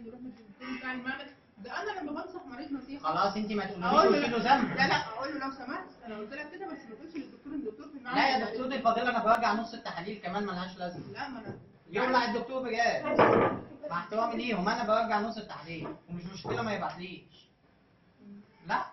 عايز يروح للدكتور بتاع المعمل ده انا لما بنصح مريض نصيحه خلاص انت ما تقوليش اقول قلت له له ذنب لا لا اقول له لو سمحت انا قلت لك كده بس ما تقولش للدكتور الدكتور في المعمل لا يا دكتور دي فاضله انا برجع نص التحاليل كمان ملهاش لازمه لا ما انا يولع الدكتور بجد مع احترامي ليهم انا برجع نص التحاليل ومش مشكله ما يبعتليش لا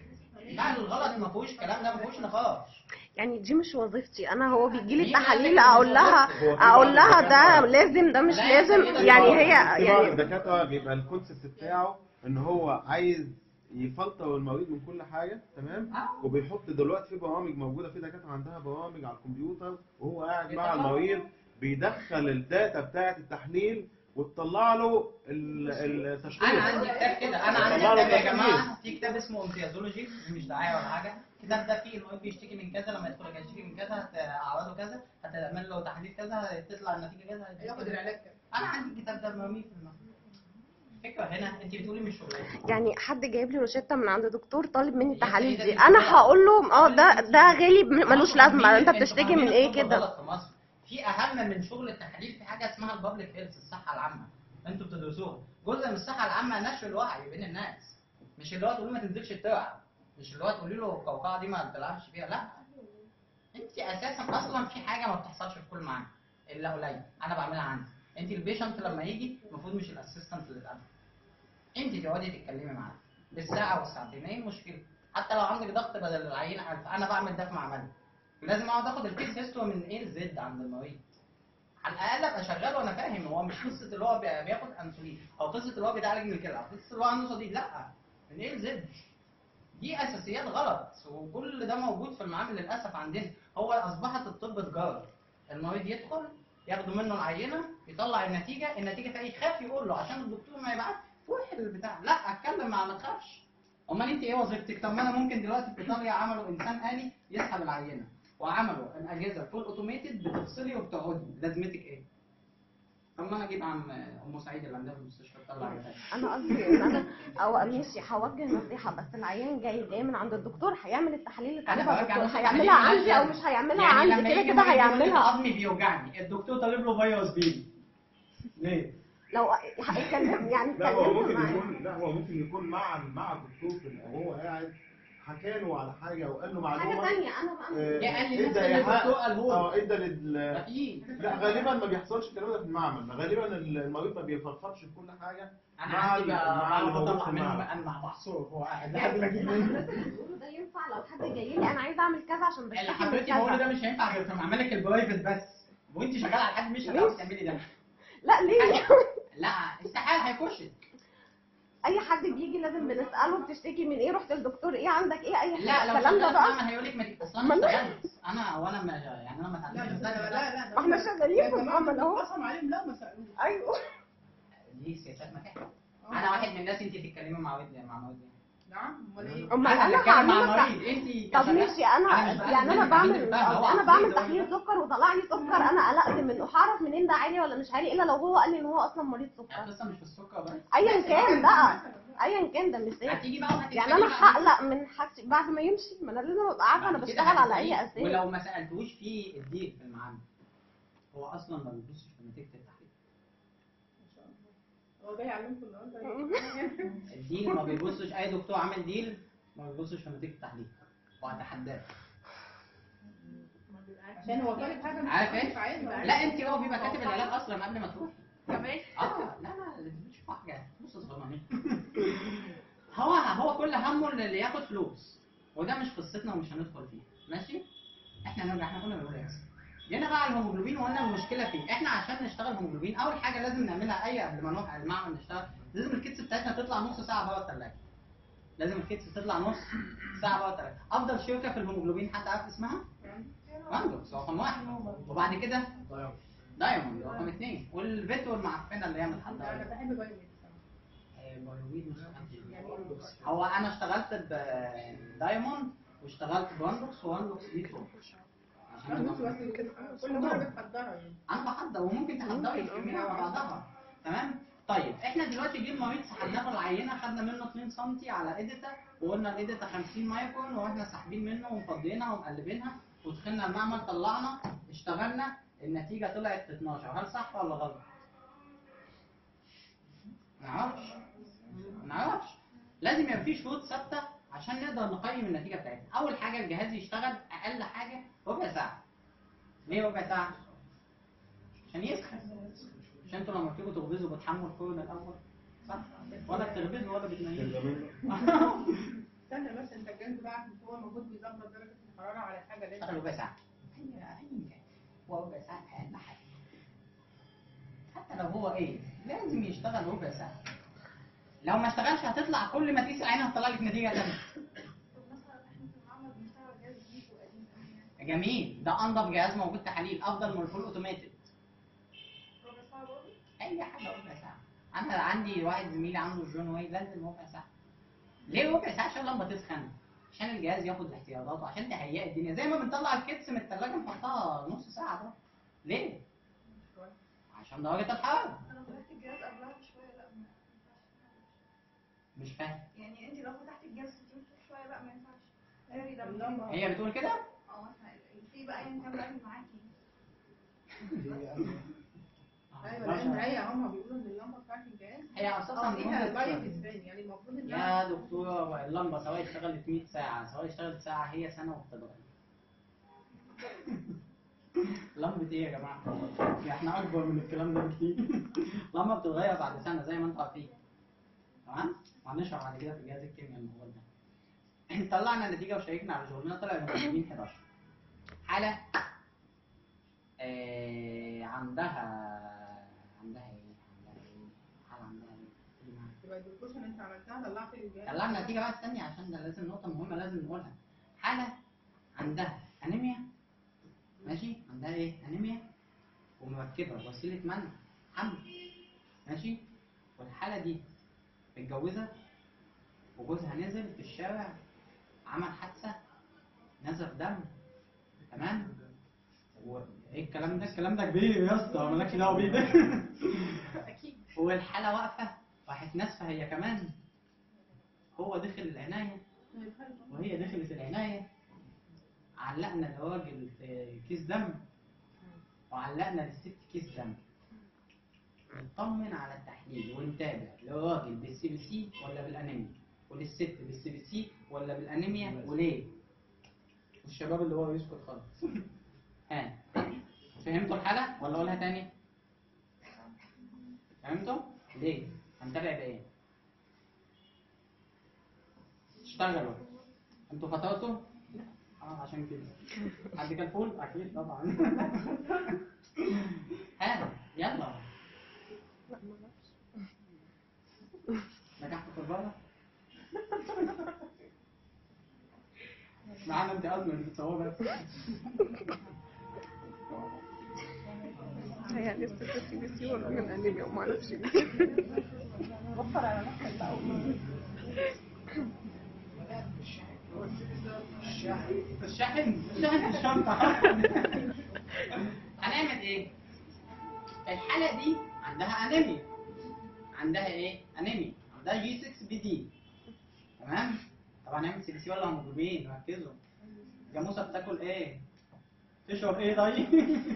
لا الغلط ما فيهوش كلام ده ما فيهوش نقاش يعني دي مش وظيفتي انا هو بيجي لي هي التحاليل وظيفتك اقول لها هو في اقول لها بعض ده الدكاترة- لازم ده مش لا، لازم لا، يعني لا، هي في بعض يعني الدكاتره بيبقى الكونسيبت بتاعه ان هو عايز يفلتر المريض من كل حاجه تمام آه. وبيحط دلوقتي في برامج موجوده في دكاتره عندها برامج على الكمبيوتر وهو قاعد مع بيطلع. المريض بيدخل الداتا بتاعه التحليل وتطلع له ال- التشخيص انا عندي كتاب كده انا عندي طلع له كتاب يا تشخيص. جماعه في كتاب اسمه امتيازولوجي مش دعايه ولا حاجه الكتاب ده فيه المريض بيشتكي من كذا لما يدخل يشتكي من كذا هتعرضه كذا هتعمل له تحليل كذا تطلع النتيجه كذا هياخد العلاج كده انا عندي الكتاب ده مرمي في المكتب الفكره هنا انت بتقولي مش شغلانه يعني حد جايب لي روشته من عند دكتور طالب مني يا التحاليل سيدتي دي دي انا غلط. هقول له اه ده ده غالي ملوش انتوا لازمه فاهمين- انت انتوا بتشتكي فاهمين من ايه الطب كده غلط في مصر في اهم من شغل التحاليل في حاجه اسمها البابليك هيلث الصحه العامه انتوا بتدرسوها جزء من الصحه العامه نشر الوعي بين الناس مش اللي هو تقولي ما تنزلش الترعه مش اللي هو تقولي له القوقعه دي ما تلعبش فيها لا انت اساسا اصلا في حاجه ما بتحصلش في كل معمل الا قليل انا بعملها عندي انت البيشنت لما يجي المفروض مش الاسيستنت اللي تقابله انت تقعدي تتكلمي معاه بالساعه والساعتين ايه المشكله حتى لو عندك ضغط بدل العينه ألف انا بعمل ده في معملي لازم اقعد اخد الكيس هيستوري من ايه لزد عند المريض على الاقل ابقى شغال وانا فاهم هو مش قصه اللي هو بي- بياخد انسولين او قصه اللي هو بيتعالج من الكلى او قصه اللي هو عنده صديد لا من ايه لزد دي اساسيات غلط وكل ده موجود في المعامل للاسف عندنا هو اصبحت الطب تجاره المريض يدخل ياخدوا منه العينه يطلع النتيجه النتيجه تلاقيه يخاف يقول له عشان الدكتور ما يبعت روح البتاع لا اتكلم مع ما تخافش امال انت ايه وظيفتك طب ما انا ممكن دلوقتي في ايطاليا عملوا انسان آلي يسحب العينه وعملوا الاجهزه فول اوتوميتد بتفصلي وبتقعدي لازمتك ايه طب ما انا اجيب عم ام سعيد اللي عندها في المستشفى تطلع عينه انا قصدي ان انا او ماشي هوجه نصيحه بس العيان جاي جاي من عند الدكتور هيعمل التحاليل اللي أنا طالبها برجع الدكتور نص هيعملها التحاليل عندي او مالهاش مش هيعملها يعني عندي لما كده يجي كده مريض يقول لك هيعملها عظمي بيوجعني الدكتور طالب له فيروس بي ليه؟ لو هيكلم يعني لا هو اتكلمت ممكن معاه يكون لا هو ممكن يكون مع مع الدكتور في وهو قاعد حكى له على حاجه او قال له حاجه معلومه ثانيه انا بعمل آه، يا قال لي ادى نفس اللي إيحاء- الدكتور قاله لي. اه ادى لل مفيش لا غالبا ما بيحصلش الكلام ده في المعمل غالبا المريض ما بيفرفرش في كل حاجه انا مع عندي ال- بقى مع بقى اللي موجود بطلع في منه المعمل. انا مع محصور هو قاعد لحد ما اجيب منه بس اللي بتقوله ده ينفع لو حد جاي لي انا عايزه اعمل كذا عشان اللي بشتكي من حضرتك بقوله ده كذا مش هينفع غير في معملك البرايفت بس وانت شغاله على حد مش هتعرفي تعملي ده لا ليه لا استحاله هيخشك اي حد بيجي لازم بنساله بتشتكي من ايه رحت للدكتور ايه عندك ايه اي حاجه لا لو الكلام ده شغال في بقى معمل هيقول لك ما تيجي اصلا ما انا أنا- اشتغلت انا وانا ما يعني انا ما لا اتعلمتش بس ازاي لا لا لا ما احنا شغالين يا في جماعة المعمل اهو قسم عليهم لو ما سالوش ايوه دي سياسات مكان انا واحد من الناس انت تتكلمي مع ودي مع مريض نعم امال ايه امال انا انا بتكلم مع هعمل لك مريض انت طب كشغال- ماشي انا أنا مش بقلل يعني انا منك، بعمل أنت فاهمة، هو انا عقلية بعمل ده تحليل ولا سكر وطلع لي سكر انا قلقت منه هعرف منين ده عالي ولا مش عالي الا لو هو قال لي ان هو اصلا مريض يعني سكر القصه مش في السكر بس ايا كان بقى ايا كان ده مش ايه هتيجي بقى وهتتكلمي يعني انا مع هقلق من حاجتي بعد ما يمشي ما انا لازم ابقى عارفه انا بعد كده بشتغل على هتسأليه، اي اساس ولو ما سالتوش في الديل في المعامل هو اصلا ما بيبصش في نتيجه التحليل هو جاي يعلمكم النهارده الديل ما بيبصش اي دكتور عامل ديل ما بيبصش في نتيجه التحليل وهتحداه عشان هو طالب حاجه مش عارف ايه؟ مش عايزها لا انت هو بيبقى كاتب العلاج اصلا قبل ما تروحي كمان اه لا لا مش حاجه بص صغننين هو هو كل همه اللي ياخد فلوس وده مش قصتنا ومش هندخل فيه ماشي احنا نرجع احنا كنا بنقول ايه جينا بقى على الهيموجلوبين وقلنا المشكله فين احنا عشان نشتغل هيموجلوبين اول حاجه لازم نعملها اي قبل ما نروح المعمل نشتغل لازم الكيتس بتاعتنا تطلع نص ساعه بره الثلاجه لازم الكيتس تطلع نص ساعه بره الثلاجه افضل شركه في الهيموجلوبين حد عارف اسمها راندوكس رقم واحد وبعد كده دايموند رقم اثنين والفيتو المعفنه اللي هي انا متحضره بحب بايوميد بايوميد مش عارف. هو انا اشتغلت بدايموند واشتغلت باندوكس واندوكس دي تو عشان بس تبقى- كده كل مره بتحضرها يعني انا بحضر وممكن تحضري الكميه مع بعضها تمام طيب احنا دلوقتي جيب مريض سحبناه في العينه خدنا منه 2 سم على ايديتا وقلنا الايديتا 50 مايكرون واحنا ساحبين منه ومفضيينها ومقلبينها ودخلنا المعمل طلعنا اشتغلنا النتيجه طلعت 12 هل صح ولا غلط؟ نعم لازم يبقى في شروط ثابته عشان نقدر نقيم النتيجه بتاعتنا اول حاجه الجهاز يشتغل اقل حاجه ربع ساعه ليه ربع ساعه عشان يسخن عشان انتوا لما بتيجوا تخبزوا بتحموا الفرن الاول صح ولا بتخبزوا ولا بتنيموا استنى بس انت الجهاز بتاعك مش هو المفروض بيظبط درجه الحراره على الحاجه اللي اشتغل انت ربع ساعه اي اي هو ربع ساعه اقل حاجه حتى لو هو ايه لازم يشتغل ربع ساعه لو ما اشتغلش هتطلع كل ما تقيس عينها هتطلع لك نتيجه ثانيه طب مثلا احنا في المعمل بنشتغل جهاز جديد وقديم قوي جميل ده انضف جهاز موجود تحاليل افضل من الفول اوتوماتيد ربع ساعة برضه اي حاجه ربع ساعه انا عندي واحد زميلي عنده جون واي لازم ربع ساعه ليه ربع ساعه عشان لما تسخن عشان الجهاز ياخد احتياطاته عشان تهيئ الدنيا زي ما بنطلع الكيتس من الثلاجه نحطها نص ساعه ده ليه عشان درجه الحراره انا فتحت الجهاز قبلها بشوية لا ما ينفعش مش فاهم يعني انت لو فتحت الجهاز وسبتيه شوية لا ما ينفعش قالي ده اللمبة. هي بتقول كده اه مثلا في بقى يوم كام راجل معاكي ايوه لان هي هم بيقولوا ان اللمبه بتاعت الجهاز هي اساسا اه فيها مهمة. لايف سبان يعني المفروض انها يا دكتوره اللمبه سواء اشتغلت 100 ساعه سواء اشتغلت ساعه هي سنه وبتتغير لمبة ايه يا جماعة؟ احنا أكبر من الكلام ده بكتير. لمبة بتتغير بعد سنة زي ما أنتوا عارفين. تمام؟ وهنشرح بعد كده في جهاز الكيمياء الموضوع ده. طلعنا النتيجة وشيكنا على شغلنا طلع المسلمين 11. حالة آه عندها عندها ايه؟ عندها ايه؟ حالة عندها ايه؟ قولي معايا. يبقى الدكتور انت عملتها طلعت الجهاز طلعنا النتيجة بقى استني عشان ده لازم نقطة مهمة لازم نقولها. حالة عندها أنيميا ماشي عندها ايه؟ أنيميا ومركبة وسيلة منع حمل ماشي والحالة دي متجوزة وجوزها نزل في الشارع عمل حادثة نزف دم تمام وايه الكلام ده؟ الكلام ده كبير يا اسطى مالكش دعوة بيه ده اكيد والحالة واقفة راحت ناسفة هي كمان هو دخل العناية وهي دخلت العناية علقنا الراجل في كيس دم وعلقنا للست كيس دم نطمن على التحليل ونتابع للراجل بالسي بي سي ولا بالانيميا وللست بالسي بي سي ولا بالانيميا وليه والشباب اللي هو يسكت خالص ها فهمتوا الحالة ولا اقولها تاني فهمتوا ليه هنتابع بايه اشتغلوا انتوا فطرتوا اه عشان كده حد كان فول اكيد طبعا ها يلا نجحت في البره معانا انت اصلا اللي بتصور بس هي لسه السي بي سي ولا من انيميا وما اعرفش وفر على نفسك بقى الشاحن الشاحن في الشنطة هنعمل ايه؟ الحالة دي عندها انيميا عندها ايه؟ انيميا عندها جي 6 بي دي تمام؟ طبعا نعمل سي بي سي ولا هيموجلوبين ركزوا جاموسة بتاكل ايه؟ تشرب ايه طيب؟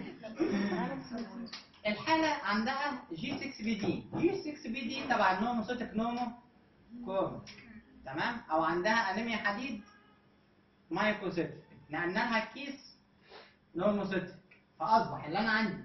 الحالة عندها جي 6 بي دي جي 6 بي دي تبع النوموسيتك نومو كورن تمام؟ او عندها انيميا حديد مايكروسيتك نقلنا لها الكيس نورموسيتك فاصبح اللي انا عندي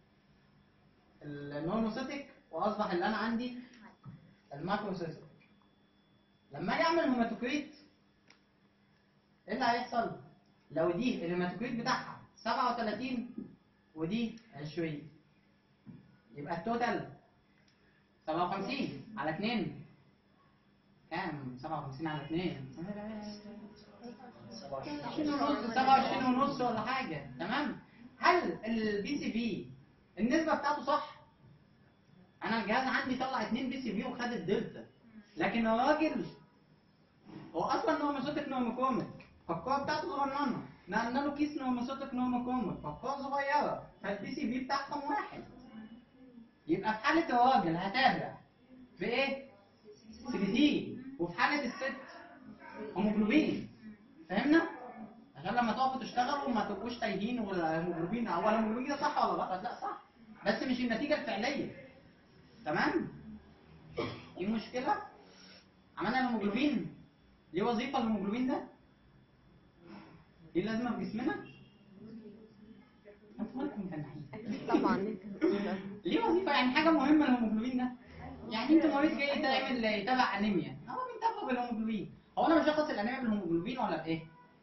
النورموسيتك واصبح اللي انا عندي الماكروسيتك لما اجي اعمل هيماتوكريت ايه اللي هيحصل لو دي الهيماتوكريت بتاعها 37 ودي 20 يبقى التوتال 57 على 2 كام 57 على 2 27 ونص ولا حاجة تمام هل البي سي في النسبة بتاعته صح؟ أنا الجهاز عندي طلع 2 بي سي في وخد الدلتا لكن الراجل هو أصلا نوموسيتك نوموكوميك فالقوة بتاعته صغننة نقلنا له كيس نوموسيتك نوموكوميك فالقوة صغيرة فالبي سي في بتاعهم واحد يبقى في حالة الراجل هتابع بإيه؟ سي بي دي وفي حالة الست هيموجلوبين فهمنا؟ عشان لما تقفوا تشتغلوا ما تبقوش تايهين ولا هيموجلوبين او ولا هيموجلوبين ده صح ولا غلط لا صح بس مش النتيجة الفعلية تمام؟ دي مشكلة عملنا الهيموجلوبين ليه وظيفه الهيموجلوبين ده؟ ايه لازمه في جسمنا؟ انتوا مالكم متنحين اكيد طبعا ليه وظيفه يعني حاجه مهمه الهيموجلوبين ده يعني انت مريض جاي تعمل يتابع انيميا هو بيتابع بالهيموجلوبين هو انا بشخص الانيميا بالهيموجلوبين ولا بايه؟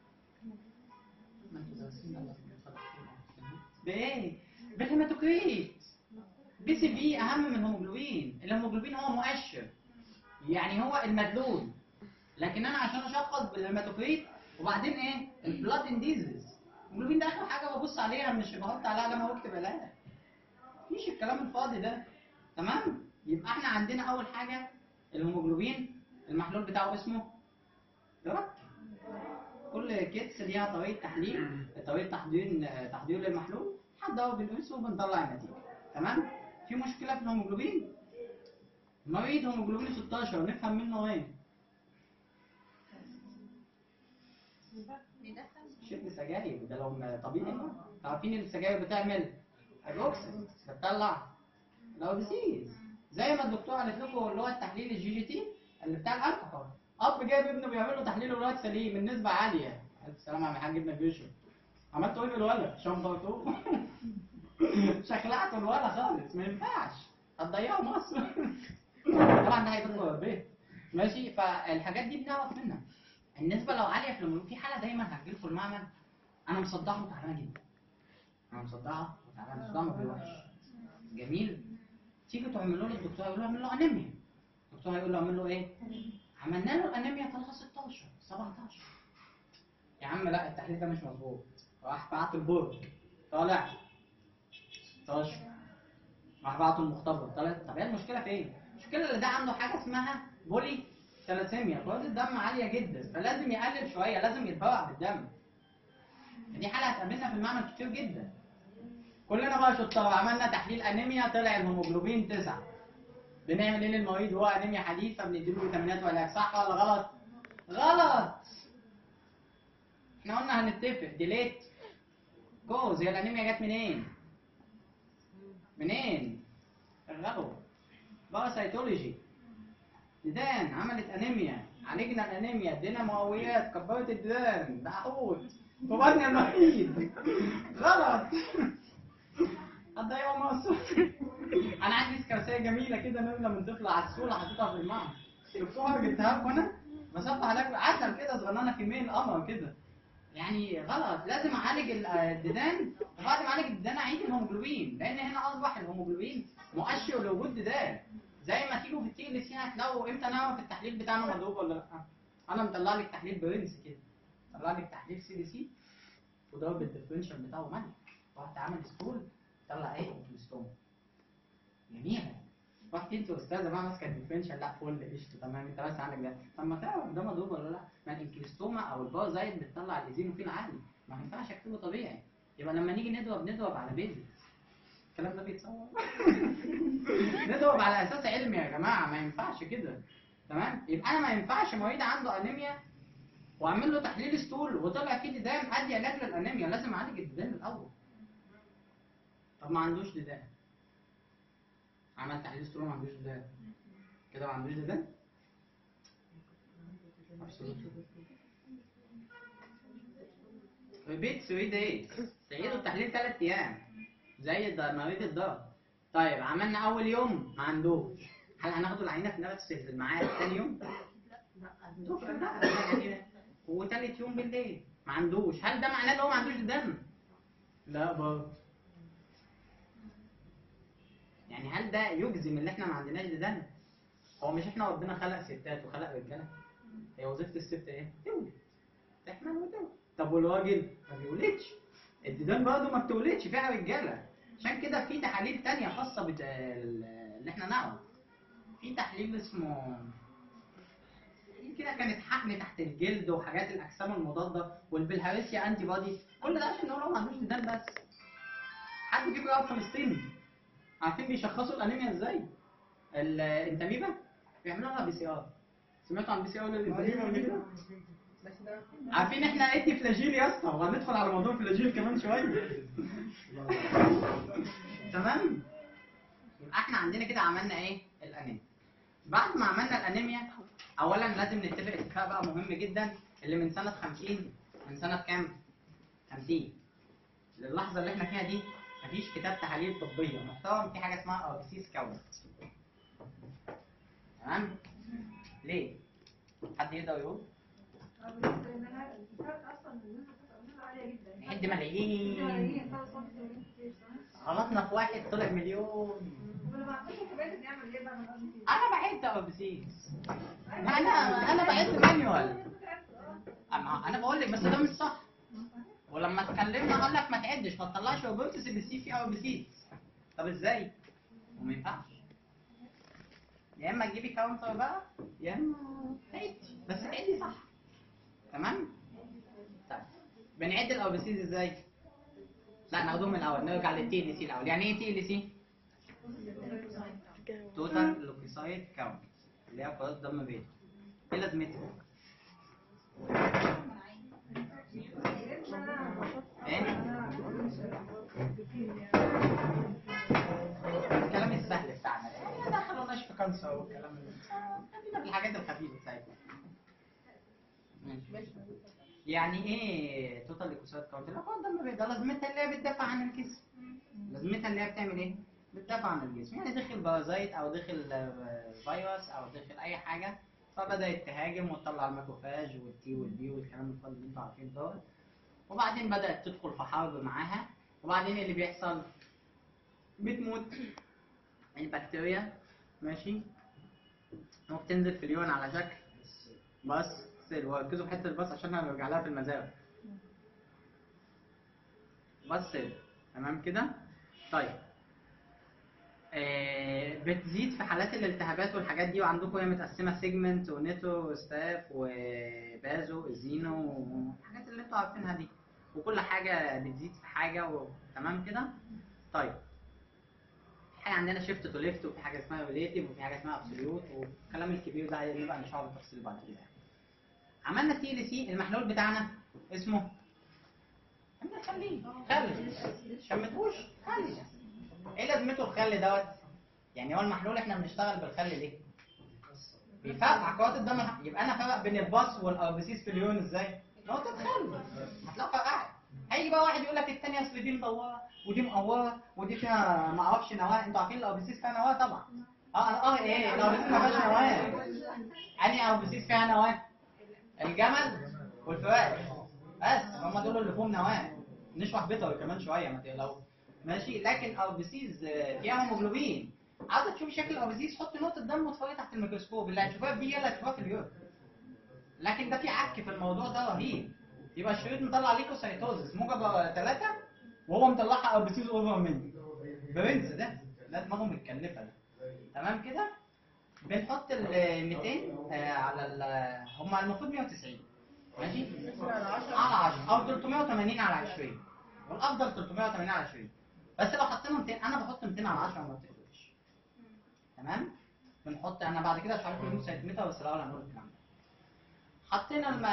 ما انتوا دارسين ولا بايه؟ بالهيماتوكريت بي سي بي اهم من الهيموجلوبين الهيموجلوبين هو مؤشر يعني هو المدلول لكن انا عشان اشخص بالهيماتوكريت وبعدين ايه البلاد انديزز الهيموجلوبين ده اخر حاجه ببص عليها مش بحط عليها علامه واكتب علاج مفيش الكلام الفاضي ده تمام يبقى احنا عندنا اول حاجه الهيموجلوبين المحلول بتاعه اسمه يركب كل كيتس ليها طريقه تحليل طريقه تحضير تحضير للمحلول حد هو بنقيسه وبنطلع النتيجه تمام في مشكله في الهيموجلوبين مريض هيموجلوبين 16 نفهم منه ايه شرب سجاير ده لو طبيعي عارفين السجاير بتعمل هيدروكسيد بتطلع الاوبسيز زي ما الدكتور قالت لكم اللي هو التحليل الجي جي تي اللي بتاع الالكحول اب جايب ابنه بيعمل له تحليل الولد سليم النسبه عاليه الف سلامه يا عم الحاج ابنك بيشرب عملت ايه بالولد شنطته شخلعته الولد خالص ما ينفعش هتضيعوا مصر طبعا ده هيبقى البيت ماشي فالحاجات دي بنعرف منها النسبه لو عاليه في الهرمون في حاله دايما هتجيلكوا المعمل انا مصدعه وتعبانه جدا انا مصدعه وتعبانه الصداع ما بيروحش جميل تيجي تعملوا له الدكتور يقول له اعمل له انيميا الدكتور هيقول له اعمل له ايه عملنا له الانيميا طلع 16 17 يا عم لا التحليل ده مش مظبوط راح بعت البرج طالع 16 راح بعته المختبر طلع طب ايه المشكله في ايه؟ المشكله اللي ده عنده حاجه اسمها بولي ثلاسيميا جرعه الدم عاليه جدا فلازم يقلل شويه لازم يتبرع بالدم دي حاله هتقابلنا في المعمل كتير جدا كلنا بقى شطار عملنا تحليل انيميا طلع الهيموجلوبين 9 بنعمل ايه للمريض وهو انيميا حديثه بنديله فيتامينات وعلاج صح ولا غلط؟ غلط احنا قلنا هنتفق ديليت كوز هي الانيميا جت منين؟ منين؟ الغلو باراسيتولوجي ديدان عملت انيميا عالجنا الانيميا ادينا مقويات كبرت الديدان ده عقود وبطن المريض غلط هتضيعوا مصر انا عندي سكرسيه جميله كده نازله من طفله عسوله حطيتها في المعمل شفتوها جبتها لكم انا بصفها عليكم عسل كده صغننه كميه القمر كده يعني غلط لازم اعالج ال- الديدان وبعد ما اعالج الديدان اعيد الهيموجلوبين لان هنا اصبح الهيموجلوبين مؤشر لوجود ديدان زي ما تيجوا في التي ال سي هتلاقوا امتى نعرف التحليل بتاعنا مضروب ولا لا انا مطلع لك تحليل برنس كده مطلع لك تحليل سي دي سي وضرب الديفرنشال بتاعه ملك رحت عامل ستول طلع ايه انكلستوم جميله رحت انت استاذه بقى ماسكه الديفرنشال لا فل قشطه تمام انت بس عندك ده طب ما تعرف ده مضروب ولا لا ما الانكلستوما او البارازايت بتطلع الايزينوفيل عالي ما ينفعش اكتبه طبيعي يبقى لما نيجي نضرب نضرب على بيزك الكلام ده بيتصور نضرب على اساس علمي يا جماعه ما ينفعش كده تمام يبقى انا ما ينفعش مريض عنده انيميا واعمل له تحليل ستول وطلع فيه ديدان ادي علاج للانيميا لازم اعالج الديدان الاول طب ما عندوش ديدان عمل تحليل ستول ما عندوش ديدان كده ما عندوش ديدان ريبيت 3 دايز تعيدوا التحليل 3 ايام زي الد- مريض الضغط طيب عملنا اول يوم ما عندوش هل هناخد العينه في نفس الميعاد ثاني يوم؟ لا لا يعني وثالث يوم بالليل ما عندوش هل ده معناه ان هو ما عندوش دم؟ لا برضه يعني هل ده يجزم ان احنا ما عندناش دم؟ هو مش احنا ربنا خلق ستات وخلق رجاله؟ هي وظيفه الست ايه؟ تولد تحمل وتولد طب والراجل ما بيولدش الديدان برضه ما بتولدش فيها رجاله عشان كده في تحاليل تانية خاصة بت... اللي احنا نعرف في تحليل اسمه تحليل كده كانت حقن تحت الجلد وحاجات الاجسام المضادة والبلهارسيا انتي بودي كل ده عشان نقول هو ما عندوش ديدان بس حد فيكم يعرف فلسطين عارفين بيشخصوا الانيميا ازاي؟ الانتاميبا بيعملوا لها بي سي ار سمعتوا عن بي سي ار للانتاميبا؟ بس ده عارفين احنا ادي فلاجيل يا اسطى وهندخل على موضوع فلاجيل كمان شويه تمام يبقى احنا عندنا كده عملنا ايه الانيميا بعد ما عملنا الانيميا اولا لازم نتفق اتفاق بقى مهم جدا اللي من سنه 50 من سنه كام 50 للحظه اللي احنا فيها دي مفيش كتاب تحاليل طبيه محترم في حاجه اسمها ار سي سكاوت تمام ليه حد يقدر يقول لان انا الفرق اصلا النسبه بتبقى نسبه عاليه جدا حد ملايين غلطنا في واحد طلع مليون ولما عملت كبات نعمل ايه بقى من قبل انا بعد ار سي انا انا بعد مانيوال انا انا بقول لك بس ده مش صح ولما اتكلمنا قال لك ما تعدش ما تطلعش روبوت سي بي سي في او بي سي طب ازاي؟ وما ينفعش يا اما تجيبي كاونتر بقى يا اما تعدي بس تعدي صح تمام؟ طيب بنعد الاو بي سيز ازاي؟ لا ناخدهم من الاول نرجع للتي ال سي الاول يعني ايه تي ال سي؟ توتال لوكيسايد كاونت اللي هي كرات دم بيضاء ايه لازمتها؟ ايه؟ الكلام السهل بتاعنا ده ما دخلوناش في كانسر والكلام ده خلينا في الحاجات الخفيفه بتاعتنا ماشي. يعني ايه توتال ليكوسايت كاونت اللي هو الدم بيضاء لازمتها اللي هي بتدافع عن الجسم لازمتها اللي هي بتعمل ايه بتدافع عن الجسم يعني دخل بارازيت او دخل آه، فيروس او دخل اي حاجه فبدات تهاجم وتطلع الماكروفاج والتي والبي والكلام الفاضي اللي انتوا عارفينه دوت وبعدين بدات تدخل في حرب معاها وبعدين اللي بيحصل بتموت البكتيريا ماشي ممكن تنزل في اليون على شكل بس سيل وركزوا في حته الباص عشان هنرجع لها في المزارع بس سيل تمام كده طيب آه بتزيد في حالات الالتهابات والحاجات دي وعندكم هي متقسمه سيجمنت ونيتو وستاف وبازو زينو والحاجات اللي انتوا عارفينها دي وكل حاجه بتزيد في حاجه وتمام كده طيب في حاجه عندنا شيفت تو ليفت وفي حاجه اسمها ريليتيف وفي حاجه اسمها ابسوليوت والكلام الكبير ده نبقى نشرحه بالتفصيل بعد كده يعني. عملنا تي ال سي المحلول بتاعنا اسمه احنا خليه خل شمتوش خل ايه لازمته الخل دوت يعني هو المحلول احنا بنشتغل بالخل ليه بيفرقع كرات الدم يبقى انا فرق بين الباص والاربسيس في اليون ازاي نقطة خل هتلاقوا فرقعت هيجي بقى واحد يقول لك الثانيه اصل دي مدوره ودي مقوره ودي فيها ما اعرفش نواه انتوا عارفين الاربسيس فيها نواه طبعا اه انا اه ايه الاربسيس ما فيهاش نواه انهي اربسيس فيها نواه الجمل والفراخ بس هم دول اللي فيهم نواه نشرح بيطري كمان شويه ما تقلقوش ماشي لكن اربسيس فيها هيموجلوبين عايزه تشوفي شكل الاربسيس حطي نقطه دم واتفرجي تحت الميكروسكوب اللي هتشوفها في بي يلا هتشوفها في اليوم لكن ده في عك في الموضوع ده رهيب يبقى الشريط مطلع ليكوسايتوزس موجب ثلاثة وهو مطلعها اربسيس اوفر مني برنس ده ده دماغه متكلفه ده تمام كده بنحط ال 200 آه، على ال هم المفروض 190 ماشي على 10 او 380 على 20 والافضل 380 على 20 بس لو حطينا 200 انا بحط 200 على 10 ما بتفرقش تمام بنحط انا بعد كده هشرح لكم اليوم سنتيمتر بس الاول هنقول الكلام ده حطينا الم...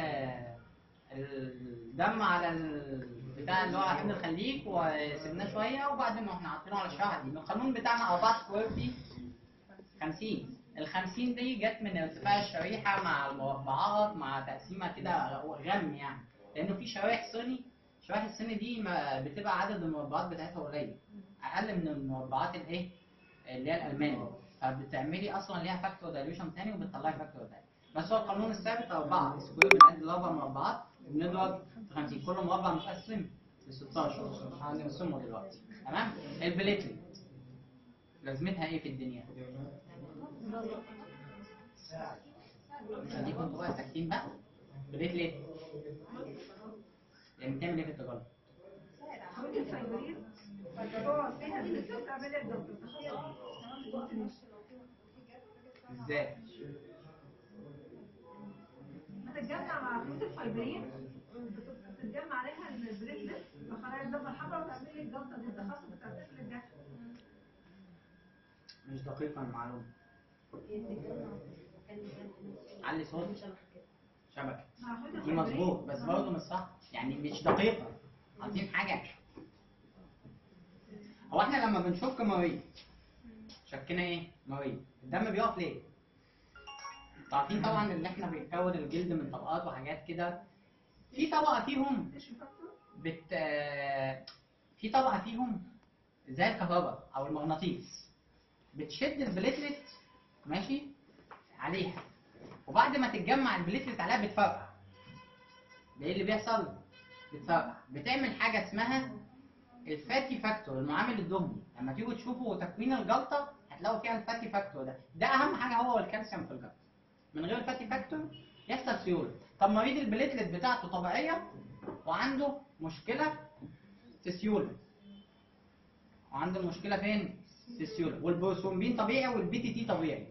الدم على البتاع اللي هو ابن الخليج وسيبناه شويه وبعدين رحنا حاطينه على الشعر دي القانون بتاعنا 4 سكوير في 50 ال 50 دي جت من ارتفاع الشريحه مع المربعات مع تقسيمه كده غم يعني لانه في شرايح صيني شرايح الصيني دي ما بتبقى عدد المربعات بتاعتها قليل اقل من المربعات الايه اللي هي الالماني فبتعملي اصلا ليها فاكتور دايلوشن تاني وبتطلعي فاكتور تاني بس هو القانون الثابت 4 سكوير بنعد الاربع مربعات وبنضرب في 50 كل مربع متقسم ل 16 هنقسمه دلوقتي تمام البليتلت لازمتها ايه في الدنيا؟ خليكم انتوا بقى ساكتين بقى بليتلت يعني بتعمل ايه في التجارب؟ حاولت الفايبرين فتقعد فيها بتكتب تعمل الدكتور ازاي؟ هتتجمع مع خطوط الفايبرين بتتجمع عليها البريتلت وخلايا الدم الحمراء وتعمل لي الجلطه دي التخصص بتاع الطفل الجحش مش دقيقة المعلومة علي صوت شبكة مع خطوط دي الفايبرين مظبوط بس برضه مش صح يعني مش دقيقة عايزين حاجة هو احنا لما بنشك مريض شكنا ايه؟ مريض الدم بيقف ليه؟ عارفين طبعا اللي احنا بنكون الجلد من طبقات وحاجات كده في طبقه فيهم تشوي فاكتور بت آه، في طبقه فيهم زي الكهرباء او المغناطيس بتشد البليتلت ماشي عليها وبعد ما تتجمع البليتلت عليها بتفرقع ده ايه اللي بيحصل بتفرقع بتعمل حاجه اسمها الفاتي فاكتور المعامل الدهني لما تيجوا تشوفوا تكوين الجلطه هتلاقوا فيها الفاتي فاكتور ده ده اهم حاجه هو الكالسيوم في الجلطه من غير الفاتي فاكتور يحصل سيوله طب مريض البليتلت بتاعته طبيعيه وعنده مشكله في السيوله وعنده المشكله فين في السيوله والبروثرومبين طبيعي والبي تي تي طبيعي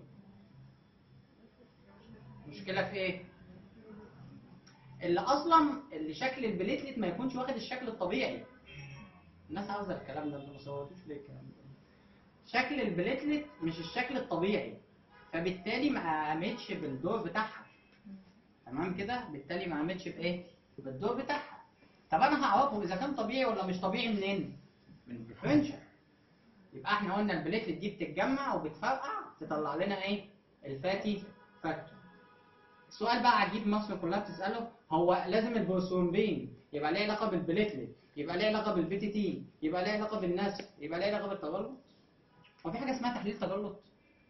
مشكله في ايه اللي اصلا اللي شكل البليتلت ما يكونش واخد الشكل الطبيعي الناس عاوزه الكلام ده انتوا ما صورتوش ليه الكلام ده شكل البليتلت مش الشكل الطبيعي فبالتالي ما قامتش بالدور بتاعها تمام كده بالتالي ما قامتش بايه بالدور بتاعها طب انا هعرفه اذا كان طبيعي ولا مش طبيعي منين من الديفرنشال يبقى احنا قلنا البليتلت دي بتتجمع وبتفرقع تطلع لنا ايه الفاتي فاكتور السؤال بقى عجيب مصر كلها بتساله هو لازم البروثرومبين يبقى ليه علاقه بالبليتلت يبقى ليه علاقه بالبي تي تي يبقى ليه علاقه بالنسف يبقى ليه علاقه بالتجلط هو في حاجه اسمها تحليل تجلط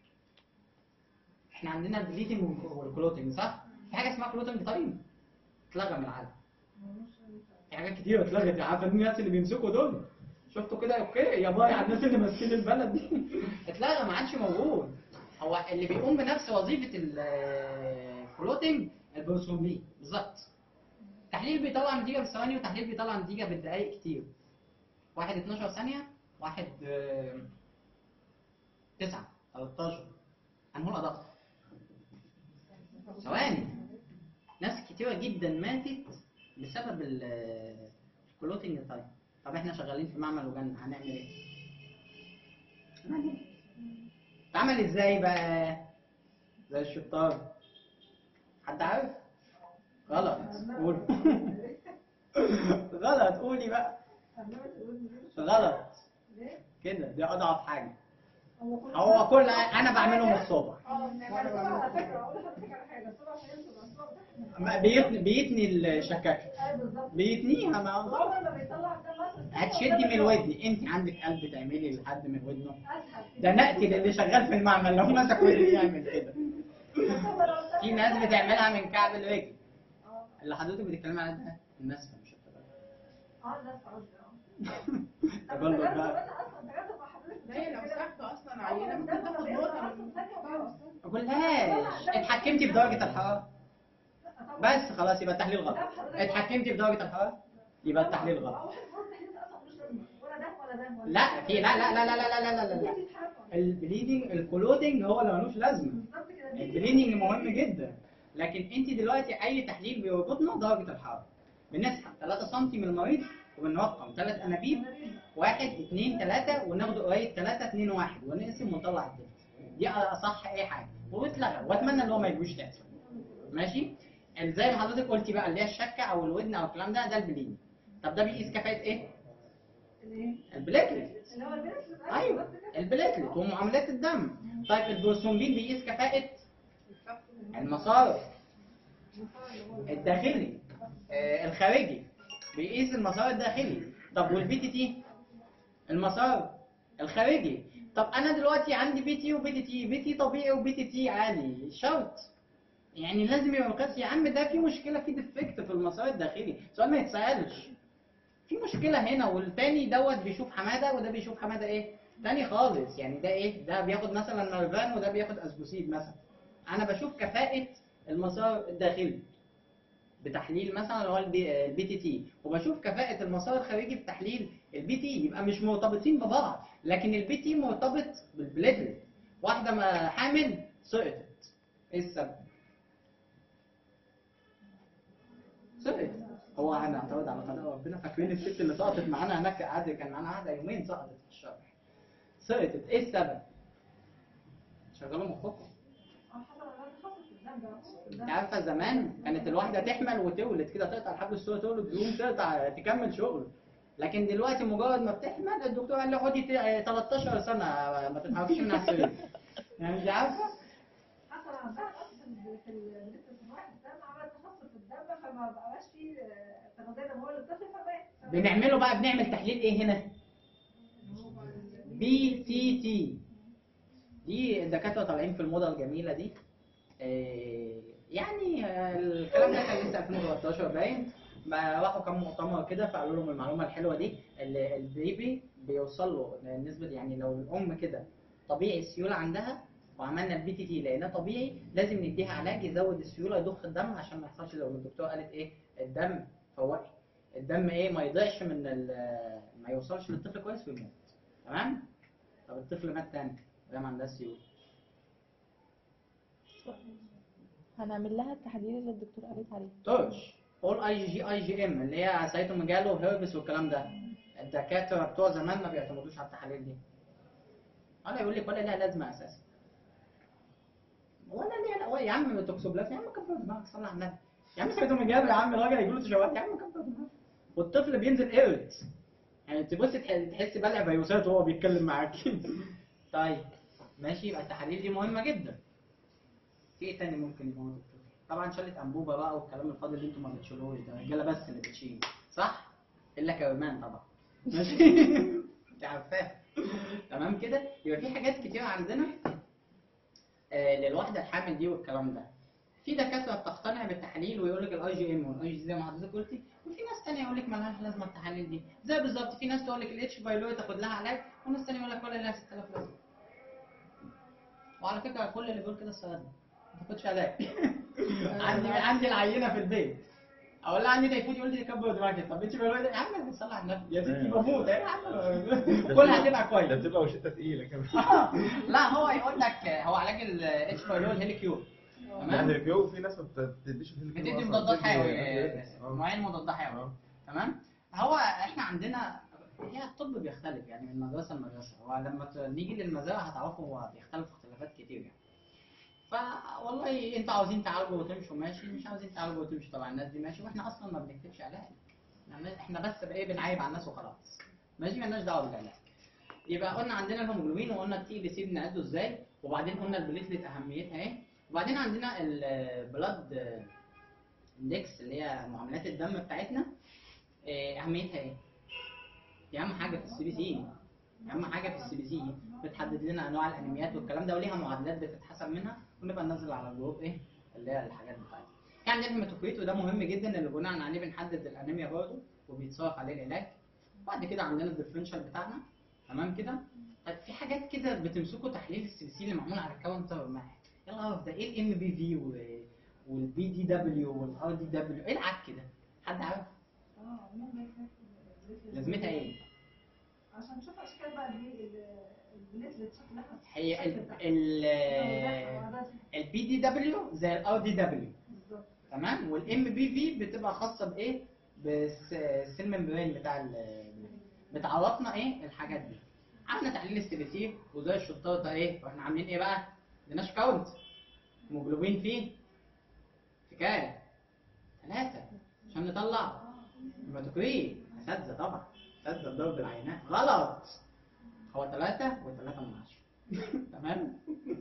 احنا عندنا البليتنج والكلوتنج صح في حاجه اسمها كلوتنج تايم اتلغى من العالم في حاجات كتير اتلغت عارف الناس اللي بيمسكوا دول شفتوا كده اوكي يا باي على الناس اللي ماسكين البلد دي اتلغى ما عادش موجود هو اللي بيقوم بنفس وظيفه الكلوتنج البروثرومبين بالظبط تحليل بيطلع نتيجه بالثواني وتحليل بيطلع نتيجه بالدقائق كتير واحد 12 ثانيه واحد آه، 9 13 هنقول ادق ثواني ناس كتيره جدا ماتت بسبب ال- الكلوتنج تايم طب احنا شغالين في معمل وجنة هنعمل ايه؟ هنعمل إيه؟ اتعمل ازاي بقى؟ زي الشطار حد عارف؟ غلط قول غلط قولي بقى غلط كده دي اضعف حاجه هو كل انا بعمله من الصبح على فكره اقول لحضرتك على حاجه الصبح عشان ينزل الصبح ما بيتني, بيتني الشكاكه ايوه بالظبط بيتنيها ما اول ما بيطلع الدم اصلا هتشدي من الودن انت عندك قلب تعملي لحد من ودنه اسهل ده نقتل اللي شغال في المعمل لو مسك ودني يعمل كده في ناس بتعملها من كعب الرجل اللي حضرتك بتتكلمي على ده النسفه مش التبلد اه ده قصدي اه تبلد بقى اصلا تجربه مع حضرتك هي لو سحت اصلا عينه ممكن تاخد نقطه من ما قلتهاش اتحكمتي في درجه الحراره بس خلاص يبقى التحليل غلط اتحكمتي في درجه الحراره يبقى التحليل غلط لا في لا لا لا لا لا لا لا لا لا البليدنج الكلودنج هو اللي ملوش لازمه البليدنج مهم جدا لكن انت دلوقتي اي تحليل بيربطنا درجه الحراره بنسحب 3 سم من المريض وبنرقم ثلاث انابيب 1 2 3 وناخده قريب 3 2 1 ونقسم ونطلع الدنيا دي اصح اي حاجه واتلغى واتمنى ان هو ما يجوش تاني ماشي ال- زي ما حضرتك قلتي بقى اللي هي الشكه او الودن او الكلام ده ده البليدنج طب ده بيقيس كفاءه ايه؟ البليتلت ايوه البليتلت ومعاملات الدم طيب البروثرومبين بيقيس كفاءه المسار الداخلي آه، الخارجي بيقيس المسار الداخلي طب والبي تي تي المسار الخارجي طب انا دلوقتي عندي بي تي وبي تي تي بي تي طبيعي وبي تي تي عادي شرط يعني لازم يبقى مقياس يا عم ده في مشكله في ديفكت في المسار الداخلي سؤال ما يتسالش في مشكله هنا والتاني دوت بيشوف حماده وده بيشوف حماده ايه تاني خالص يعني ده ايه ده بياخد مثلا نرفان وده بياخد اسبوسيد مثلا انا بشوف كفاءه المسار الداخلي بتحليل مثلا اللي هو البي البي تي تي وبشوف كفاءه المسار الخارجي بتحليل البي تي يبقى مش مرتبطين ببعض لكن البي تي مرتبط بالبليتلت واحده ما حامل سقطت ايه السبب سقطت هو هنعترض على قضاء ربنا فاكرين الست اللي سقطت معانا هناك قعدت كان معانا قاعده يومين سقطت في الشرح سقطت ايه السبب؟ شغلوا مخكم انت عارفه زمان كانت الواحده تحمل وتولد كده تقطع الحبل الصغير تولد تقوم تقطع تكمل شغل لكن دلوقتي مجرد ما بتحمل الدكتور قال لي خدي ت- 13 سنه ما تتحركيش من على السرير يعني انت عارفه ما بقاش فيه آه، تغذيه دمويه للطفل فبقى بنعمله بقى بنعمل تحليل ايه هنا بي تي تي دي الدكاتره طالعين في الموضه الجميله دي آه، يعني آه، الكلام ده كان لسه 2013 باين ما راحوا كام مؤتمر كده فقالوا لهم المعلومه الحلوه دي ال- البيبي بيوصل له نسبه يعني لو الام كده طبيعي السيوله عندها وعملنا البي تي تي لقيناه طبيعي لازم نديها علاج يزود السيوله يضخ الدم عشان ما يحصلش زي ما الدكتوره قالت ايه الدم فوقي الدم ايه ما يضيعش من ال- ما يوصلش للطفل كويس ويموت تمام طب الطفل مات تاني وهي ما عندهاش سيوله هنعمل لها التحاليل اللي الدكتور قالت عليه تورش اول اي جي اي جي ام اللي هي سايتوميجالو وهيربس والكلام ده الدكاتره بتوع زمان ما بيعتمدوش على التحاليل دي ولا يقول لك ولا لها لازمه اساسا ولا ليها ولا يا عم توكسوبلازم يا عم كبر دماغك صلي على النبي يا عم سايتوميجالو يا عم الراجل هيجي له تشوهات يا عم كبر دماغك والطفل بينزل ايرت يعني تبص تح- تحس بلع فيروسات وهو بيتكلم معاك طيب ماشي يبقى التحاليل دي مهمه جدا في ايه تاني ممكن يموت الطفل؟ طبعا شلة انبوبه بقى والكلام الفاضي اللي انتوا ما بتشيلوش ده الرجاله بس اللي بتشيل صح؟ الا كرمان طبعا ماشي انت عارفاها تمام كده يبقى في حاجات كتير عندنا آه للواحده الحامل دي والكلام ده في دكاتره بتقتنع بالتحاليل ويقول لك الاي جي ام والاي جي زي ما حضرتك قلتي وفي ناس تانية يقول لك مالهاش لازمه التحاليل دي زي بالظبط في ناس تقول لك الاتش بايلوري تاخد لها علاج وناس تانية يقول لك ولا لها 6000 لازمه وعلى فكره كل اللي بيقول كده الصيادله ما تاخدش علاج عندي عندي العينه في البيت اقول لها عندي تيفود يقول لي كبر دماغك طب انت بقول يا عم بتصلي على النبي يا ستي بموت يا عم كلها هتبقى ده كويس بتبقى وشتة تقيلة كمان لا هو يقول لك هو علاج الاتش بايلول هيليكيور يعني تمام الفيو في ناس ما بتديش في الفيو بتدي أصلاً، مضادات بتدي حيوي antibiotics. آه. معين مضادات حيوي آه. تمام هو احنا عندنا هي الطب بيختلف يعني من مدرسه لمدرسه هو لما ت- نيجي للمزارع هتعرفوا هو بيختلف اختلافات كتير يعني فوالله انتوا عاوزين تعالجوا وتمشوا ماشي مش عاوزين تعالجوا وتمشوا طبعا الناس دي ماشي واحنا اصلا ما بنكتبش علاج يعني احنا بس بايه بنعيب على الناس وخلاص ماشي مالناش دعوه بالعلاج يبقى قلنا عندنا الهيموجلوبين وقلنا التي بي سي بنعده ازاي وبعدين قلنا البليتلت اهميتها ايه وبعدين عندنا البلاد اندكس اللي هي معاملات الدم بتاعتنا إيه اهميتها ايه؟ دي اهم حاجه في السي بي سي اهم حاجه في السي بي سي بتحدد لنا انواع الانيميات والكلام ده وليها معادلات بتتحسب منها ونبقى ننزل على الجروب ايه اللي هي الحاجات بتاعتنا في عندنا الهيماتوكريت وده مهم جدا اللي بناء عليه بنحدد الانيميا برضه وبيتصرف عليه العلاج بعد كده عندنا الديفرنشال بتاعنا تمام كده طيب في حاجات كده بتمسكوا تحليل السي بي سي اللي معمول على الكاونتر مع يلا اعرف ده ايه الام بي في والبي دي دبليو والار دي دبليو ايه العك كده حد عارف اه مين لازمتها ايه عشان نشوف اشكال بقى دي البليتلت شكلها هي ال الشكل ال بتاعها. البي دي دبليو زي الار دي دبليو بالظبط تمام والام بي في بتبقى خاصه بايه بالسيل ممبرين بتاع ال- بتعرفنا ايه الحاجات دي عملنا تحليل السيليسير وزي الشطاره ايه واحنا عاملين ايه بقى مديناش كاونت هيموجلوبين فيه في كام ثلاثه عشان نطلع هيماتوكريت اساتذه طبعا اساتذه ضرب العينات غلط هو ثلاثة وثلاثة من عشرة تمام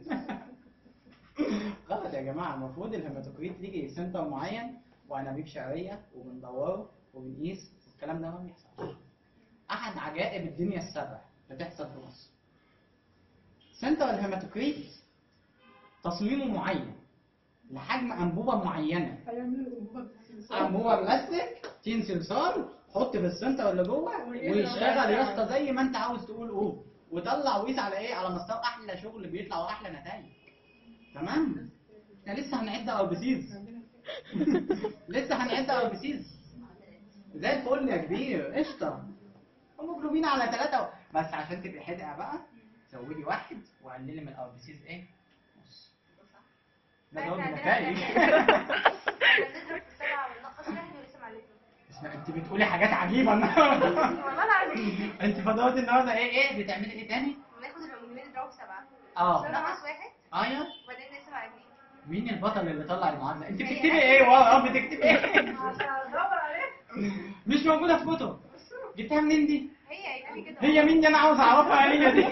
غلط يا جماعة المفروض الهيماتوكريت يجي سنتر معين وأنابيب شعرية وبندوره وبنقيس والكلام ده ما بيحصلش أحد عجائب الدنيا السبع بتحصل في مصر سنتر الهيماتوكريت تصميمه معين لحجم أنبوبة معينة هيعملوا انبوبه بالسلسال. انبوبه بلاستيك تين صلصال حط في السنتر اللي جوه ويشتغل يا اسطى زي ما انت عاوز تقول قول وطلع وقيس على ايه على مستوى احلى شغل بيطلع واحلى نتائج تمام احنا لسه هنعد ار بي سيز لسه هنعد ار بي سيز زي الفل يا كبير قشطه هيموجلوبين على ثلاثة بس عشان تبقى حدقه بقى زودي واحد وقللي من الار بي سيز ايه نص ده جواب النتائج بنضرب في السبعة وننقص واحد ولسه معلمين اسمع انت بتقولي حاجات عجيبه النهارده والله العظيم انت فضلت النهارده ايه ايه بتعملي ايه تاني؟ بناخد الهيموجلوبين نضربه في سبعة اه ننقص واحد ايوه وبعدين نقسم على اتنين مين البطل اللي طلع المعادله؟ انت بتكتبي ايه ورا بتكتبي ايه؟ عشان ادور عليه مش موجوده في كتب جبتها منين دي؟ هي هيبقى كده هي مين دي انا عاوز اعرفها هي دي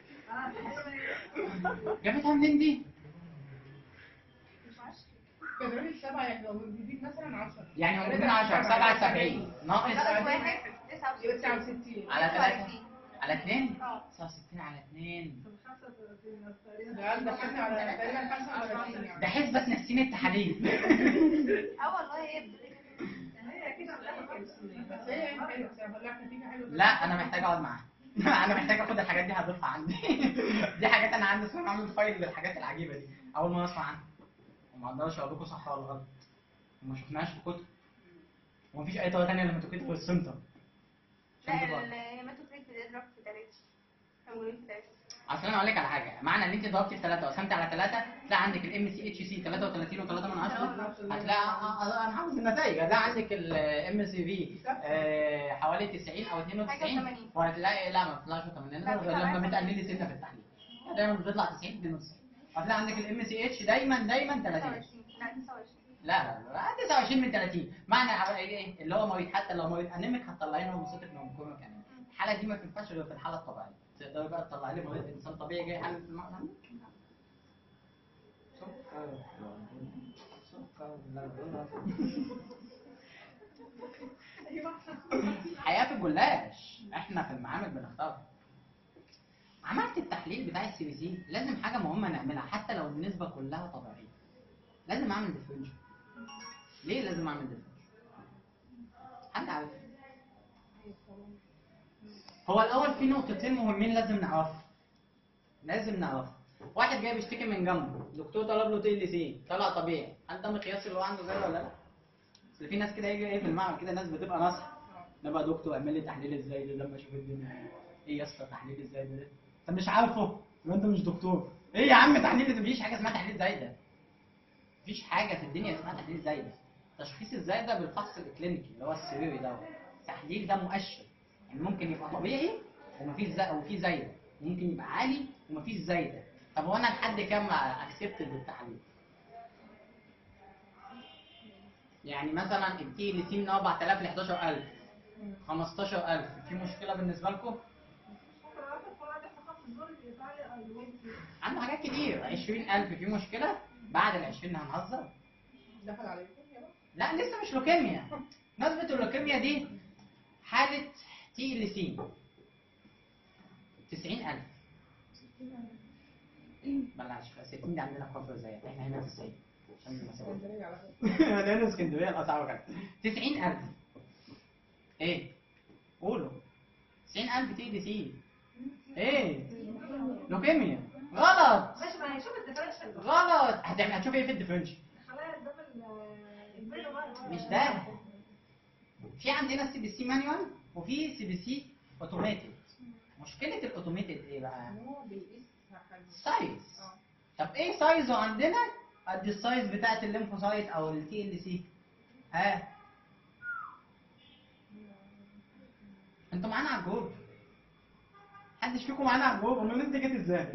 اه جابتها منين دي؟ مش عارف تضربي السبعة يعني لو بيديك مثلا 10 يعني هو من 10 7 70 ناقص ثلاث واحد تسعة يبقى وستين 69 على 3 على 2 اه 69 على 2 طب 35 تقريبا ده دخلنا على تقريبا 35 يعني ده حسبة نفسين التحاليل اه والله هي بتبقى هي كده بتاخد بس هي يعني حلوة بصراحة لا نتيجة حلوة لا انا محتاج اقعد معاها انا محتاج اخد الحاجات دي هضيفها عندي دي حاجات انا عندي اسمها عامل فايل للحاجات العجيبه دي اول ما اسمع عنها وما اقدرش اقول لكم صح ولا غلط وما شفناهاش في كتب ومفيش اي طريقه ثانيه لما تكتب في السنتر عشان لا تبقى- الهيماتوكريت بتضرب في ثلاثة هيموجلوبين في ثلاثة اصل انا اقول لك على حاجه معنى ان انت ضربتي في 3 وقسمت على 3 تلاقي عندك الام سي اتش سي 33 و3 من 10 هتلاقي آه، آه، انا حافظ النتائج هتلاقي عندك الام سي في حوالي 90 او 92 حاجة 80. وهتلاقي لا ما بتطلعش 80 لا، غير لما بتطلع بتقللي سنه في التحليل دايما بتطلع 90 92 هتلاقي عندك الام سي اتش دايما دايما 30 29 لا 29 لا لا لا 29 من 30 معنى ايه اللي هو مريض حتى لو مريض انيميك هتطلعي له مصيبه نومكوميك يعني الحاله دي ما تنفعش غير في الحاله الطبيعيه تقدري بقى تطلعي لي مريض انسان طبيعي جاي حاله في المعمل سكر سكر لا حياه في الجلاش احنا في المعامل بنختار عملت التحليل بتاع السي بي سي لازم حاجه مهمه نعملها حتى لو النسبه كلها طبيعيه لازم اعمل ديفرنشال ليه لازم اعمل ديفرنشال حد عارف هو الاول في نقطتين مهمين لازم نعرفهم لازم نعرفهم واحد جاي بيشتكي من جنبه دكتور طلب له تي ال سي طلع طبيعي هل ده مقياس اللي هو عنده زي ولا لا اصل في ناس كده يجي ايه في المعمل كده ناس بتبقى ناصحه نبقى دكتور اعمل لي تحليل ازاي ده لما اشوف الدنيا ايه يا اسطى تحليل ازاي ده انت مش عارفه يبقى انت مش دكتور ايه يا عم تحليل مفيش حاجه اسمها تحليل زي ده مفيش حاجه في الدنيا اسمها تحليل زي ده تشخيص ازاي ده بالفحص الكلينيكي اللي هو السريري ده التحليل ده مؤشر يعني ممكن يبقى طبيعي ومفيش زي وفي زايده ممكن يبقى عالي ومفيش زايده طب هو انا لحد كام اكسبتد بالتحليل يعني مثلا التي اللي سي من 4000 ل 11000 15000 في مشكله بالنسبه لكم ممكن اخد فرع تخصص الدور الايطالي او الويلزي عنده حاجات كتير 20000 في مشكله بعد ال 20 هنهزر دخل عليكم يلا لا لسه مش لوكيميا نسبة اللوكيميا دي حالة تي ال سي 90000 بلاش 60 دي عندنا في كفر زي احنا هنا 90 عشان المسافة اسكندرية على فكرة انا هنا اسكندريه الاسعار غاليه 90000 ايه قولوا 90000 تي ال سي ايه لوكيميا غلط ماشي ما هيشوف الديفرنشال غلط هتعمل هتشوف ايه في الديفرنشال خلايا الدم ال- البيضة بقى مش ده في عندنا سي بي سي مانيوال وفي سي بي سي اوتوماتيك مشكله الاوتوماتيك ايه بقى ان هو بيقيس حجم سايز اه طب ايه سايزه عندنا قد السايز بتاعت الليمفوسايت او التي ال سي ها انتوا معانا على الجروب محدش فيكم معانا على الجروب امال انت جيت ازاي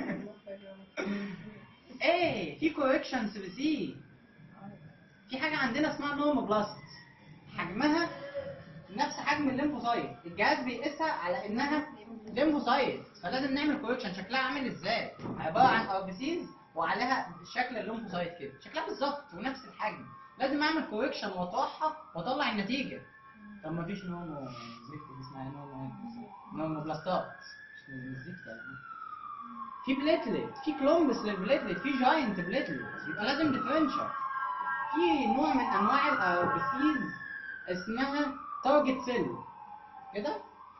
ايه في كوريكشن سي بي سي في حاجه عندنا اسمها نورموبلاست حجمها نفس حجم الليمفوسايت الجهاز بيقيسها على انها ليمفوسايت فلازم نعمل كوريكشن شكلها عامل ازاي عباره عن ار بي سيز وعليها شكل الليمفوسايت كده شكلها بالظبط ونفس الحجم لازم اعمل كوريكشن واطرحها واطلع النتيجه طب ما فيش نورمو زفت دي اسمها نورمو نورموبلاستات مش زفت يعني في بليتلت في كلومبس للبليتلت في جاينت بليتلت يبقى لازم ديفرنشال في نوع من انواع الاربسيز اسمها تارجت سيل كده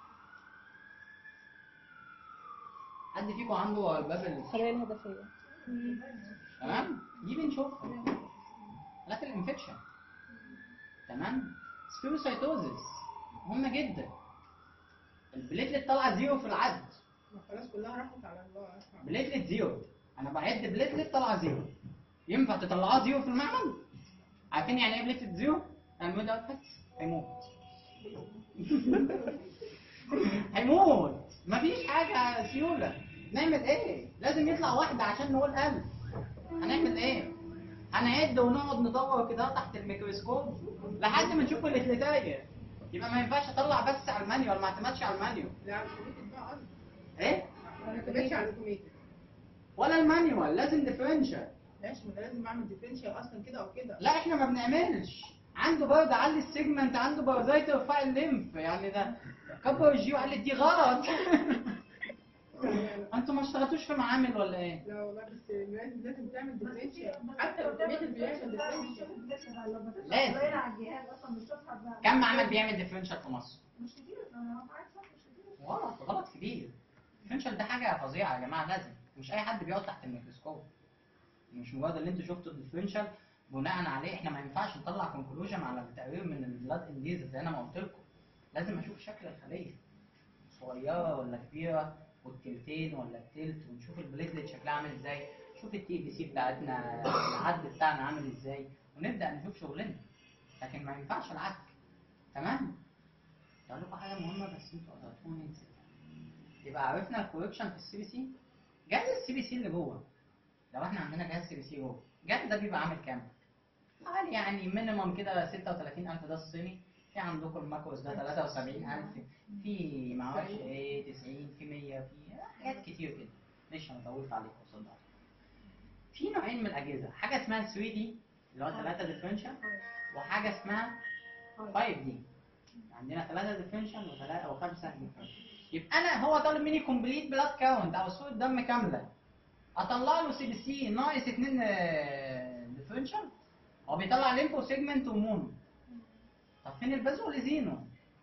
حد فيكم عنده باب ال- الخلايا الهدفية تمام دي بنشوفها حالات الانفكشن تمام سبيروسايتوزيس مهمه جدا البليتلت طالعه زيرو في العد ما خلاص كلها راحت على الله بليتلت زيرو انا بعد بليتلت طالعه زيرو ينفع تطلعها زيرو في المعمل عارفين يعني ايه بليتلت زيرو يعني المريض ده بس هيموت هيموت مفيش حاجه سيوله نعمل ايه لازم يطلع واحده عشان نقول ألف هنعمل ايه هنعد ونقعد ندور كده تحت الميكروسكوب لحد ما نشوف الاتلتايه يبقى ما ينفعش اطلع بس على المانيوال ما اعتمدش على المانيوال لا على الاوتوميتد بقى قصدي ايه ما اعتمدش على الاوتوميتد ولا المانيوال لازم ديفرنشال ماشي ما انا لازم اعمل ديفرنشال اصلا كده او كده لا احنا ما بنعملش عنده برضه علي السيجمنت عنده بارازايت ارفع الليمف يعني ده كبر الجي وعلي دي غلط انتوا ما اشتغلتوش في معامل ولا ايه؟ لا والله بس لازم لازم تعمل ديفرنشال بس حتى لو لو تعمل الكمبيوتر بيعمل differential، ديفرنشال لو بتفتح لازم. قليل على الجهاز اصلا مش تصحى بقى كم معمل بيعمل ديفرنشال في مصر؟ مش كتير انا عارف صح مش كتير غلط غلط كبير الديفرنشال ده حاجه فظيعه يا جماعه لازم مش اي حد بيقعد تحت الميكروسكوب مش مجرد اللي انتوا شفتوا الديفرنشال بناء عليه احنا ما ينفعش نطلع كونكلوجن على التقرير من البلاد انديز زي انا ما قلت لكم لازم اشوف شكل الخليه صغيره ولا كبيره والتلتين ولا التلت ونشوف البليتلت شكلها عامل ازاي نشوف التي بي سي بتاعتنا العد بتاعنا عامل ازاي ونبدا نشوف شغلنا لكن ما ينفعش العك تمام اقول لكم حاجه مهمه بس انتوا قطعتوني نسيتها يبقى عرفنا الكوركشن في السي بي سي جهاز السي بي سي اللي جوه لو احنا عندنا جهاز سي بي سي جوه الجهاز ده بيبقى عامل كام؟ حوالي يعني مينيمم كده 36000 ده الصيني في عندكم الماكوس ده 73000 في معرفش ايه 90 في 100 في حاجات كتير كده ليش انا طولت عليكم صدق في نوعين من الاجهزه حاجه اسمها 3 دي اللي هو 3 ديفرنشال وحاجه اسمها 5 دي عندنا 3 ديفرنشال وثلاثه او 5 ديفرنشال يبقى انا هو طالب مني كومبليت بلاد كاونت او صوره دم كامله اطلع له سي بي سي ناقص 2 ديفرنشال هو بيطلع ليمفو سيجمنت ومونو طب فين البازو ليزينو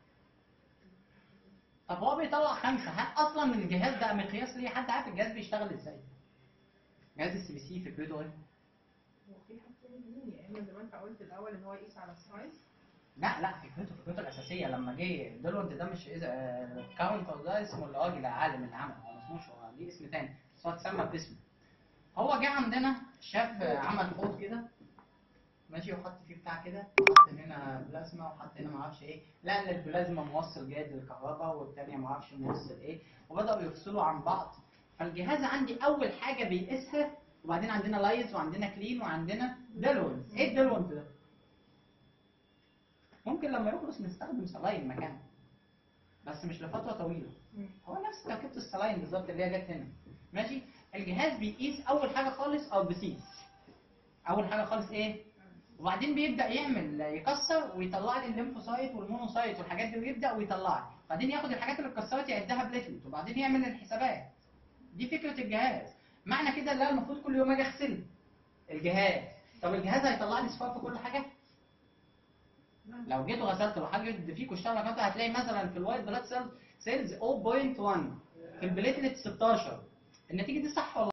طب هو بيطلع خمسه هل اصلا الجهاز ده مقياس ليه حد عارف الجهاز بيشتغل ازاي جهاز السي بي سي فكرته ايه وفي حاجه تانية يا اما زي ما انت قلت الاول ان هو يقيس على السايز لا لا فكرته فكرته الاساسيه لما جه دولونت ده مش كاونتر ده اسمه الراجل العالم اللي عمل هو ما اسموش هو ليه اسم تاني بس هو اتسمى باسمه هو جه عندنا شاف آه، عمل حوض كده ماشي وحط فيه بتاع كده وحط هنا بلازما وحط هنا معرفش ايه لا ان البلازما موصل جيد للكهرباء والتانية معرفش موصل ايه وبدأوا يفصلوا عن بعض فالجهاز عندي اول حاجة بيقيسها وبعدين عندنا لايز وعندنا كلين وعندنا ديلونت ايه الديلونت ده؟ ممكن لما يخلص نستخدم سلاين مكانه بس مش لفترة طويلة هو نفس تركيبة السلاين بالظبط اللي هي جت هنا ماشي الجهاز بيقيس اول حاجة خالص او بسيس اول حاجة خالص ايه وبعدين بيبدا يعمل يكسر ويطلع لي الليمفوسايت والمونوسايت والحاجات دي ويبدا ويطلع لي بعدين ياخد الحاجات اللي اتكسرت يعدها بليتلت وبعدين يعمل الحسابات دي فكره الجهاز معنى كده ان انا المفروض كل يوم اجي اغسل الجهاز طب الجهاز هيطلع لي صفار في كل حاجه لو جيت وغسلت لو حاجه فيكم اشتغل كده هتلاقي مثلا في الوايت بلاد سيلز سيلز 0.1 في البليتلت 16 النتيجه دي صح ولا